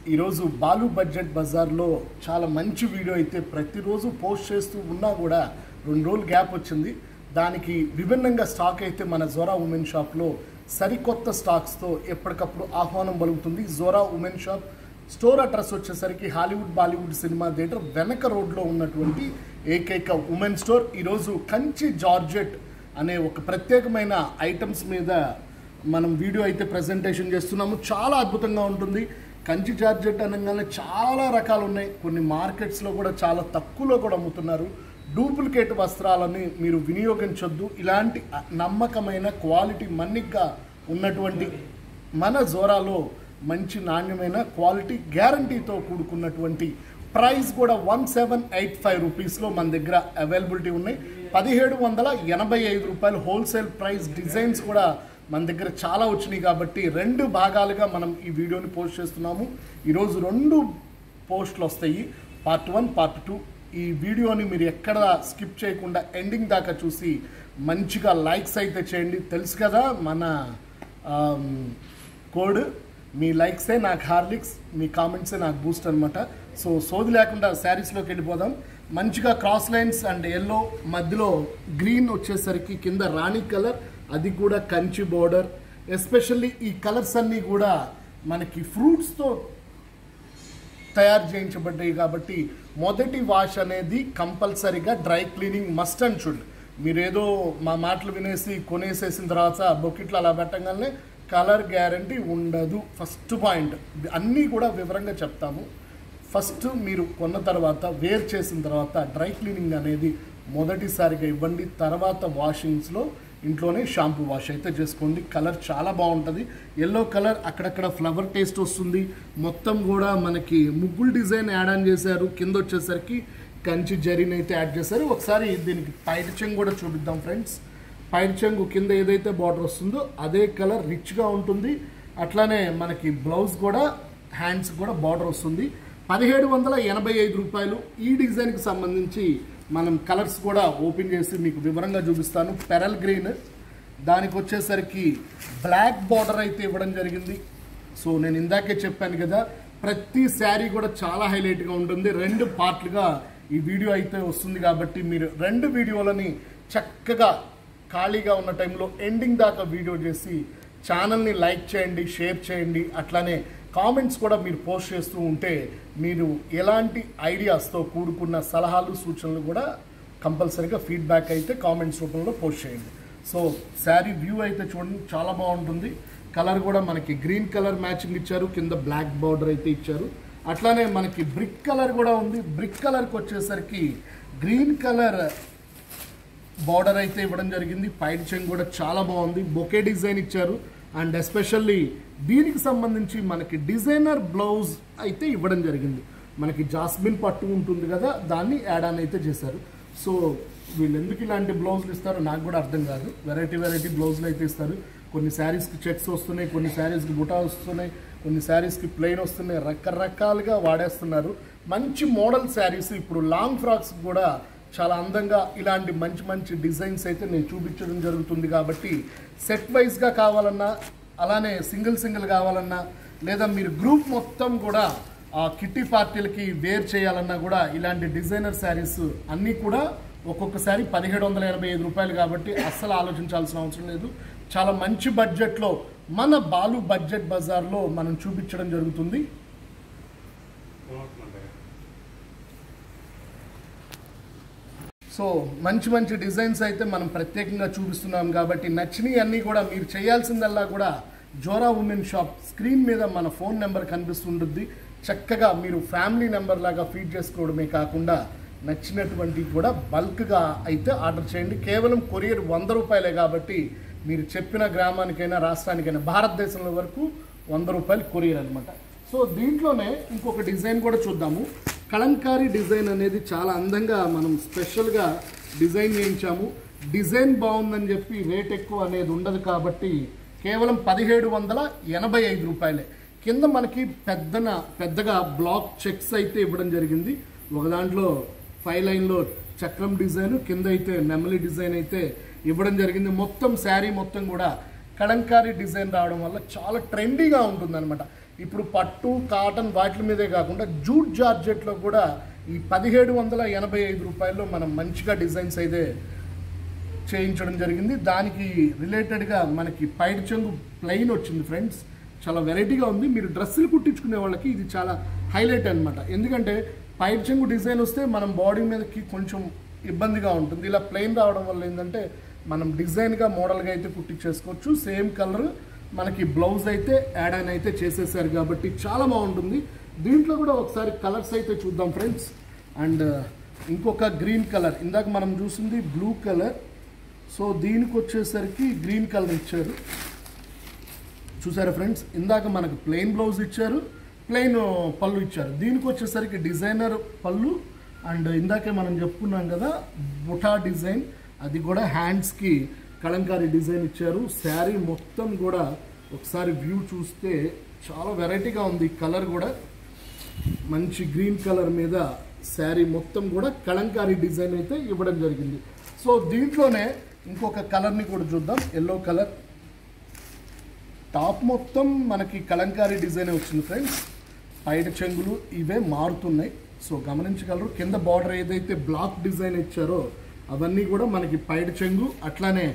ఈరోజు బాలు బడ్జెట్ బజార్లో చాలా మంచి వీడియో అయితే ప్రతిరోజు పోస్ట్ చేస్తూ ఉన్నా కూడా రెండు రోజులు గ్యాప్ వచ్చింది దానికి విభిన్నంగా స్టాక్ అయితే మన జోరా ఉమెన్ షాప్లో సరికొత్త స్టాక్స్తో ఎప్పటికప్పుడు ఆహ్వానం పలుకుతుంది Zora women shop store address వచ్చేసరికి హాలీవుడ్ బాలీవుడ్ సినిమా థియేటర్ వెనక రోడ్లో ఉన్నటువంటి ఏకైక ఉమెన్ స్టోర్ ఈరోజు కంచి జార్జెట్ అనే ఒక ప్రత్యేకమైన ఐటమ్స్ మీద మనం వీడియో అయితే ప్రజెంటేషన్ చేస్తున్నాము చాలా అద్భుతంగా ఉంటుంది కంచి జార్జెట్ అనగానే చాలా రకాలు ఉన్నాయి కొన్ని మార్కెట్స్లో కూడా చాలా తక్కువలో కూడా అమ్ముతున్నారు డూప్లికేట్ వస్త్రాలని మీరు వినియోగించొద్దు ఇలాంటి నమ్మకమైన క్వాలిటీ మన్నిగ్గా ఉన్నటువంటి మన జోరాలో మంచి నాణ్యమైన క్వాలిటీ గ్యారంటీతో కూడుకున్నటువంటి ప్రైస్ కూడా వన్ సెవెన్ ఎయిట్ ఫైవ్ రూపీస్లో మన దగ్గర అవైలబిలిటీ ఉన్నాయి పదిహేడు వందల ఎనభై ఐదు రూపాయలు హోల్సేల్ ప్రైస్ డిజైన్స్ కూడా మన దగ్గర చాలా వచ్చినాయి కాబట్టి రెండు భాగాలుగా మనం ఈ వీడియోని పోస్ట్ చేస్తున్నాము ఈరోజు రెండు పోస్టులు వస్తాయి పార్ట్ వన్ పార్ట్ టూ ఈ వీడియోని మీరు ఎక్కడ స్కిప్ చేయకుండా ఎండింగ్ దాకా చూసి మంచిగా లైక్స్ అయితే చేయండి తెలుసు కదా మన ఆమ్, కోడ్ మీ లైక్సే నాకు హార్లిక్స్ మీ కామెంట్సే నాకు బూస్ట్ అనమాట సో సోది లేకుండా శారీస్లోకి వెళ్ళిపోదాం మంచిగా క్రాస్ లైన్స్ అండ్ ఎల్లో మధ్యలో గ్రీన్ వచ్చేసరికి కింద రాణి కలర్ అది కూడా కంచి బోర్డర్ ఎస్పెషల్లీ ఈ కలర్స్ అన్నీ కూడా మనకి ఫ్రూట్స్తో తయారు చేయించబడ్డాయి కాబట్టి మొదటి వాష్ అనేది కంపల్సరీగా dry cleaning must and should మీరు ఏదో మా మాటలు వినేసి కొనేసేసిన తర్వాత బొకెట్లు అలా పెట్టగానే కలర్ గ్యారంటీ ఉండదు ఫస్ట్ పాయింట్ అన్నీ కూడా వివరంగా చెప్తాము ఫస్ట్ మీరు కొన్న తర్వాత వేర్ చేసిన తర్వాత డ్రై క్లీనింగ్ అనేది మొదటిసారిగా ఇవ్వండి తర్వాత వాషింగ్స్లో ఇంట్లోనే షాంపూ వాష్ అయితే చేసుకోండి కలర్ చాలా బాగుంటుంది ఎల్లో కలర్ అక్కడక్కడ ఫ్లవర్ టేస్ట్ వస్తుంది మొత్తం కూడా మనకి ముగ్గులు డిజైన్ యాడ్ ఆన్ చేశారు కింద వచ్చేసరికి కంచి జరీని అయితే యాడ్ చేశారు ఒకసారి దీనికి పైట చెంగు కూడా చూపిద్దాం ఫ్రెండ్స్ పైట చెంగు కింద ఏదైతే బార్డర్ వస్తుందో అదే కలర్ రిచ్గా ఉంటుంది అట్లానే మనకి బ్లౌజ్ కూడా హ్యాండ్స్ కూడా బార్డర్ వస్తుంది పదిహేడు వందల ఎనభై ఐదు రూపాయలు ఈ డిజైన్కి సంబంధించి మనం కలర్స్ కూడా ఓపెన్ చేసి మీకు వివరంగా చూపిస్తాను పెరల్ గ్రీన్ దానికి వచ్చేసరికి బ్లాక్ బార్డర్ అయితే ఇవ్వడం జరిగింది సో నేను ఇందాకే చెప్పాను కదా ప్రతి శారీ కూడా చాలా హైలైట్గా ఉంటుంది రెండు పార్ట్లుగా ఈ వీడియో అయితే వస్తుంది కాబట్టి మీరు రెండు వీడియోలని చక్కగా ఖాళీగా ఉన్న టైంలో ఎండింగ్ దాకా వీడియో చేసి ఛానల్ని లైక్ చేయండి షేర్ చేయండి అట్లానే కామెంట్స్ కూడా మీరు పోస్ట్ చేస్తూ ఉంటే మీరు ఎలాంటి ఐడియాస్తో కూడుకున్న సలహాలు సూచనలు కూడా కంపల్సరీగా ఫీడ్బ్యాక్ అయితే కామెంట్స్ రూపంలో పోస్ట్ చేయండి సో శారీ వ్యూ అయితే చూడండి చాలా బాగుంటుంది కలర్ కూడా మనకి గ్రీన్ కలర్ మ్యాచింగ్ ఇచ్చారు కింద బ్లాక్ బార్డర్ అయితే ఇచ్చారు అట్లానే మనకి బ్రిక్ కలర్ కూడా ఉంది బ్రిక్ కలర్కి వచ్చేసరికి గ్రీన్ కలర్ బార్డర్ అయితే ఇవ్వడం జరిగింది పైన చెంగు కూడా చాలా బాగుంది బొకే డిజైన్ ఇచ్చారు అండ్ ఎస్పెషల్లీ దీనికి సంబంధించి మనకి డిజైనర్ బ్లౌజ్ అయితే ఇవ్వడం జరిగింది మనకి జాస్మిన్ పట్టు ఉంటుంది కదా దాన్ని యాడ్ ఆన్ అయితే చేశారు సో వీళ్ళు ఎందుకు ఇలాంటి బ్లౌజులు ఇస్తారో నాకు కూడా అర్థం కాదు వెరైటీ వెరైటీ బ్లౌజులు అయితే ఇస్తారు కొన్ని శారీస్కి చెక్స్ వస్తున్నాయి కొన్ని శారీస్కి బుటా వస్తున్నాయి కొన్ని శారీస్కి ప్లెయిన్ వస్తున్నాయి రకరకాలుగా వాడేస్తున్నారు మంచి మోడల్ శారీస్ ఇప్పుడు లాంగ్ ఫ్రాక్స్ కూడా చాలా అందంగా ఇలాంటి మంచి మంచి డిజైన్స్ అయితే నేను చూపించడం జరుగుతుంది కాబట్టి సెట్ వైజ్గా కావాలన్నా అలానే సింగిల్ సింగిల్ కావాలన్నా లేదా మీరు గ్రూప్ మొత్తం కూడా ఆ కిట్టి పార్టీలకి వేర్ చేయాలన్నా కూడా ఇలాంటి డిజైనర్ శారీస్ అన్నీ కూడా ఒక్కొక్కసారి పదిహేడు వందల ఎనభై ఐదు రూపాయలు కాబట్టి అస్సలు ఆలోచించాల్సిన అవసరం లేదు చాలా మంచి బడ్జెట్లో మన బాలు బడ్జెట్ బజార్లో మనం చూపించడం జరుగుతుంది సో మంచి మంచి డిజైన్స్ అయితే మనం ప్రత్యేకంగా చూపిస్తున్నాం కాబట్టి నచ్చినవి అన్నీ కూడా మీరు చేయాల్సిందల్లా కూడా జోరా ఉమెన్ షాప్ స్క్రీన్ మీద మన ఫోన్ నెంబర్ కనిపిస్తుంటుంది చక్కగా మీరు ఫ్యామిలీ నెంబర్ లాగా ఫీడ్ చేసుకోవడమే కాకుండా నచ్చినటువంటి కూడా బల్క్గా అయితే ఆర్డర్ చేయండి కేవలం కొరియర్ వంద రూపాయలే కాబట్టి మీరు చెప్పిన గ్రామానికైనా రాష్ట్రానికైనా భారతదేశంలో వరకు వంద రూపాయలు కొరియర్ అనమాట సో దీంట్లోనే ఇంకొక డిజైన్ కూడా చూద్దాము కలంకారీ డిజైన్ అనేది చాలా అందంగా మనం స్పెషల్గా డిజైన్ చేయించాము డిజైన్ బాగుందని చెప్పి రేట్ ఎక్కువ అనేది ఉండదు కాబట్టి కేవలం పదిహేడు వందల ఎనభై ఐదు రూపాయలే కింద మనకి పెద్దన పెద్దగా బ్లాక్ చెక్స్ అయితే ఇవ్వడం జరిగింది ఒక దాంట్లో ఫైవ్ లైన్లో చక్రం డిజైన్ కింద అయితే నెమలి డిజైన్ అయితే ఇవ్వడం జరిగింది మొత్తం శారీ మొత్తం కూడా కలంకారీ డిజైన్ రావడం వల్ల చాలా ట్రెండీగా ఉంటుందన్నమాట ఇప్పుడు పట్టు కాటన్ వాటి మీదే కాకుండా జూట్ జార్జెట్లో కూడా ఈ పదిహేడు వందల ఎనభై ఐదు రూపాయల్లో మనం మంచిగా డిజైన్స్ అయితే చేయించడం జరిగింది దానికి రిలేటెడ్గా మనకి పైడ్ చెంగు ప్లెయిన్ వచ్చింది ఫ్రెండ్స్ చాలా వెరైటీగా ఉంది మీరు డ్రెస్సులు కుట్టించుకునే వాళ్ళకి ఇది చాలా హైలైట్ అనమాట ఎందుకంటే పైడ్ చెంగు డిజైన్ వస్తే మనం బాడీ మీదకి కొంచెం ఇబ్బందిగా ఉంటుంది ఇలా ప్లెయిన్ రావడం వల్ల ఏంటంటే మనం డిజైన్గా మోడల్గా అయితే కుట్టించేసుకోవచ్చు సేమ్ కలర్ మనకి బ్లౌజ్ అయితే యాడ్ ఆన్ అయితే చేసేసారు కాబట్టి చాలా బాగుంటుంది దీంట్లో కూడా ఒకసారి కలర్స్ అయితే చూద్దాం ఫ్రెండ్స్ అండ్ ఇంకొక గ్రీన్ కలర్ ఇందాక మనం చూసింది బ్లూ కలర్ సో దీనికి వచ్చేసరికి గ్రీన్ కలర్ ఇచ్చారు చూసారా ఫ్రెండ్స్ ఇందాక మనకు ప్లెయిన్ బ్లౌజ్ ఇచ్చారు ప్లెయిన్ పళ్ళు ఇచ్చారు దీనికి వచ్చేసరికి డిజైనర్ పళ్ళు అండ్ ఇందాకే మనం చెప్పుకున్నాం కదా బుటా డిజైన్ అది కూడా హ్యాండ్స్కి కలంకారీ డిజైన్ ఇచ్చారు శారీ మొత్తం కూడా ఒకసారి వ్యూ చూస్తే చాలా వెరైటీగా ఉంది కలర్ కూడా మంచి గ్రీన్ కలర్ మీద శారీ మొత్తం కూడా కలంకారీ డిజైన్ అయితే ఇవ్వడం జరిగింది సో దీంట్లోనే ఇంకొక కలర్ని కూడా చూద్దాం ఎల్లో కలర్ టాప్ మొత్తం మనకి కలంకారీ డిజైన్ వచ్చింది ఫ్రెండ్స్ పైట చెంగులు ఇవే మారుతున్నాయి సో గమనించగలరు కింద బార్డర్ ఏదైతే బ్లాక్ డిజైన్ ఇచ్చారో అవన్నీ కూడా మనకి పైట చెంగు అట్లానే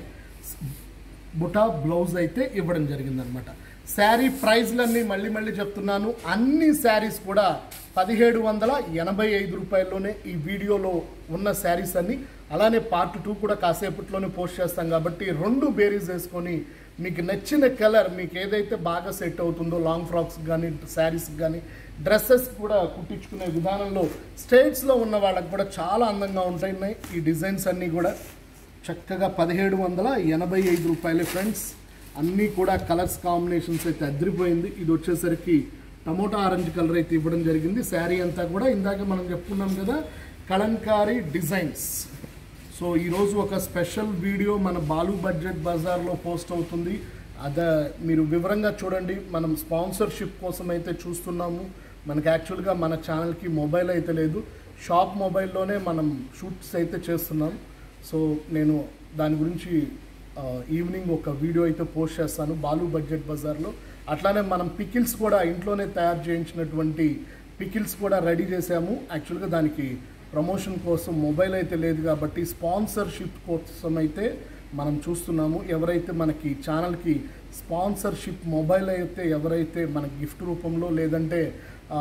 బుటా బ్లౌజ్ అయితే ఇవ్వడం జరిగిందనమాట శారీ ప్రైజ్లన్నీ మళ్ళీ మళ్ళీ చెప్తున్నాను అన్ని శారీస్ కూడా పదిహేడు వందల ఎనభై ఐదు రూపాయల్లోనే ఈ వీడియోలో ఉన్న శారీస్ అన్ని అలానే పార్ట్ టూ కూడా కాసేపట్లోనే పోస్ట్ చేస్తాం కాబట్టి రెండు బేరీస్ వేసుకొని మీకు నచ్చిన కలర్ మీకు ఏదైతే బాగా సెట్ అవుతుందో లాంగ్ ఫ్రాక్స్ కానీ శారీస్ కానీ డ్రెస్సెస్ కూడా కుట్టించుకునే విధానంలో స్టేట్స్లో ఉన్న వాళ్ళకి కూడా చాలా అందంగా ఉంటున్నాయి ఈ డిజైన్స్ అన్నీ కూడా చక్కగా పదిహేడు వందల ఎనభై ఐదు రూపాయలే ఫ్రెండ్స్ అన్నీ కూడా కలర్స్ కాంబినేషన్స్ అయితే అదిరిపోయింది ఇది వచ్చేసరికి టమోటా ఆరెంజ్ కలర్ అయితే ఇవ్వడం జరిగింది శారీ అంతా కూడా ఇందాక మనం చెప్పుకున్నాం కదా కలంకారీ డిజైన్స్ సో ఈరోజు ఒక స్పెషల్ వీడియో మన బాలు బడ్జెట్ బజార్లో పోస్ట్ అవుతుంది అద మీరు వివరంగా చూడండి మనం స్పాన్సర్షిప్ కోసం అయితే చూస్తున్నాము మనకి యాక్చువల్గా మన ఛానల్కి మొబైల్ అయితే లేదు షాప్ మొబైల్లోనే మనం షూట్స్ అయితే చేస్తున్నాం సో నేను దాని గురించి ఆ, ఈవినింగ్ ఒక వీడియో అయితే పోస్ట్ చేస్తాను బాలు బడ్జెట్ బజార్లో అట్లానే మనం పికిల్స్ కూడా ఇంట్లోనే తయారు చేయించినటువంటి పికిల్స్ కూడా రెడీ చేసాము యాక్చువల్గా దానికి ప్రమోషన్ కోసం మొబైల్ అయితే లేదు కాబట్టి స్పాన్సర్షిప్ కోసం అయితే మనం చూస్తున్నాము ఎవరైతే మనకి ఛానల్కి స్పాన్సర్షిప్ మొబైల్ అయితే ఎవరైతే మనకి గిఫ్ట్ రూపంలో లేదంటే ఆ,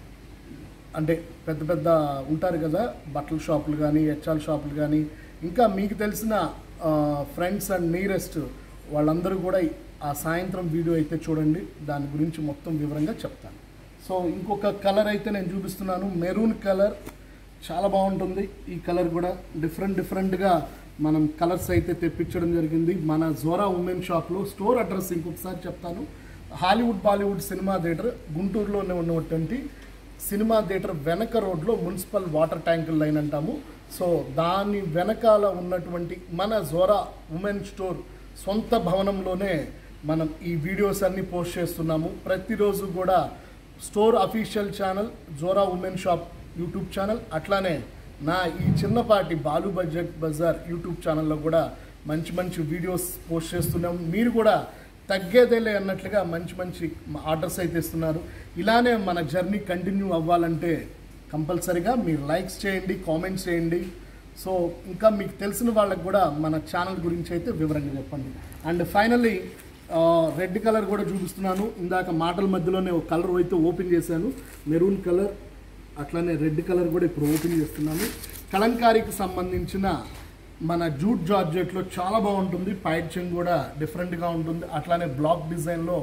అంటే పెద్ద పెద్ద ఉంటారు కదా బట్టల షాపులు కానీ హెచ్ఆర్ షాపులు కానీ ఇంకా మీకు తెలిసిన ఫ్రెండ్స్ అండ్ నియరెస్ట్ వాళ్ళందరూ కూడా ఆ సాయంత్రం వీడియో అయితే చూడండి దాని గురించి మొత్తం వివరంగా చెప్తాను సో ఇంకొక కలర్ అయితే నేను చూపిస్తున్నాను మెరూన్ కలర్ చాలా బాగుంటుంది ఈ కలర్ కూడా డిఫరెంట్ డిఫరెంట్గా మనం కలర్స్ అయితే తెప్పించడం జరిగింది మన జోరా ఉమెన్ షాప్లో స్టోర్ అడ్రస్ ఇంకొకసారి చెప్తాను హాలీవుడ్ బాలీవుడ్ సినిమా థియేటర్ గుంటూరులోనే ఉన్నటువంటి సినిమా థియేటర్ వెనక రోడ్లో మున్సిపల్ వాటర్ ట్యాంకుల లైన్ అంటాము సో దాని వెనకాల ఉన్నటువంటి మన జోరా ఉమెన్ స్టోర్ సొంత భవనంలోనే మనం ఈ వీడియోస్ అన్ని పోస్ట్ చేస్తున్నాము ప్రతిరోజు కూడా store official channel Zora women shop YouTube channel అట్లానే నా ఈ చిన్నపాటి బాలు బడ్జెట్ బజార్ యూట్యూబ్ ఛానల్లో కూడా మంచి మంచి వీడియోస్ పోస్ట్ చేస్తున్నాం మీరు కూడా తగ్గేదేలే అన్నట్లుగా మంచి మంచి ఆర్డర్స్ అయితే ఇస్తున్నారు ఇలానే మన జర్నీ కంటిన్యూ అవ్వాలంటే కంపల్సరీగా మీరు లైక్స్ చేయండి కామెంట్స్ చేయండి సో ఇంకా మీకు తెలిసిన వాళ్ళకి కూడా మన ఛానల్ గురించి అయితే వివరంగా చెప్పండి అండ్ ఫైనల్లీ రెడ్ కలర్ కూడా చూపిస్తున్నాను ఇందాక మాటల మధ్యలోనే ఒక కలర్ అయితే ఓపెన్ చేశాను మెరూన్ కలర్ అట్లానే రెడ్ కలర్ కూడా ఇప్పుడు ఓపెన్ చేస్తున్నాను కలంకారీకి సంబంధించిన మన జూట్ జార్జెట్లో చాలా బాగుంటుంది పైట్ చెంగ్ కూడా డిఫరెంట్గా ఉంటుంది అట్లానే బ్లాక్ డిజైన్లో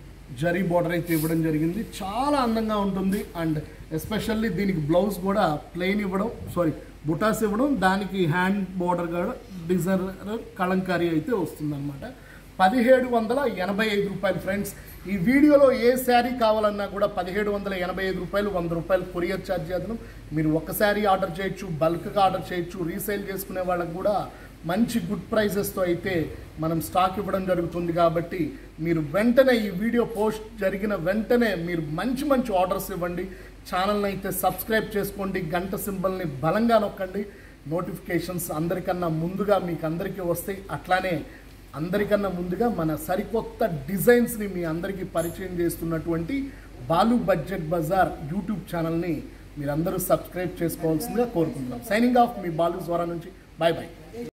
జరీ బార్డర్ అయితే ఇవ్వడం జరిగింది చాలా అందంగా ఉంటుంది అండ్ ఎస్పెషల్లీ దీనికి బ్లౌజ్ కూడా ప్లెయిన్ ఇవ్వడం సారీ బుటాస్ ఇవ్వడం దానికి హ్యాండ్ బార్డర్ కూడా డిజైనర్ కలంకారీ అయితే వస్తుందన్నమాట పదిహేడు వందల ఎనభై ఐదు రూపాయలు ఫ్రెండ్స్ ఈ వీడియోలో ఏ శారీ కావాలన్నా కూడా పదిహేడు వందల ఎనభై ఐదు రూపాయలు వంద రూపాయలు కొరియర్ ఛార్జ్ చేద్దాం మీరు ఒక శారీ ఆర్డర్ చేయొచ్చు బల్క్గా ఆర్డర్ చేయొచ్చు రీసేల్ చేసుకునే వాళ్ళకి కూడా మంచి గుడ్ ప్రైజెస్తో అయితే మనం స్టాక్ ఇవ్వడం జరుగుతుంది కాబట్టి మీరు వెంటనే ఈ వీడియో పోస్ట్ జరిగిన వెంటనే మీరు మంచి మంచి ఆర్డర్స్ ఇవ్వండి ఛానల్ని అయితే సబ్స్క్రైబ్ చేసుకోండి గంట సింబల్ని బలంగా నొక్కండి నోటిఫికేషన్స్ అందరికన్నా ముందుగా మీకు అందరికీ వస్తాయి అట్లానే అందరికన్నా ముందుగా మన సరికొత్త డిజైన్స్ని మీ అందరికీ పరిచయం చేస్తున్నటువంటి బాలు బడ్జెట్ బజార్ యూట్యూబ్ ఛానల్ని మీరందరూ సబ్స్క్రైబ్ చేసుకోవాల్సిందిగా కోరుకుంటున్నాం సైనింగ్ ఆఫ్ మీ బాలు ద్వారా నుంచి బాయ్ బాయ్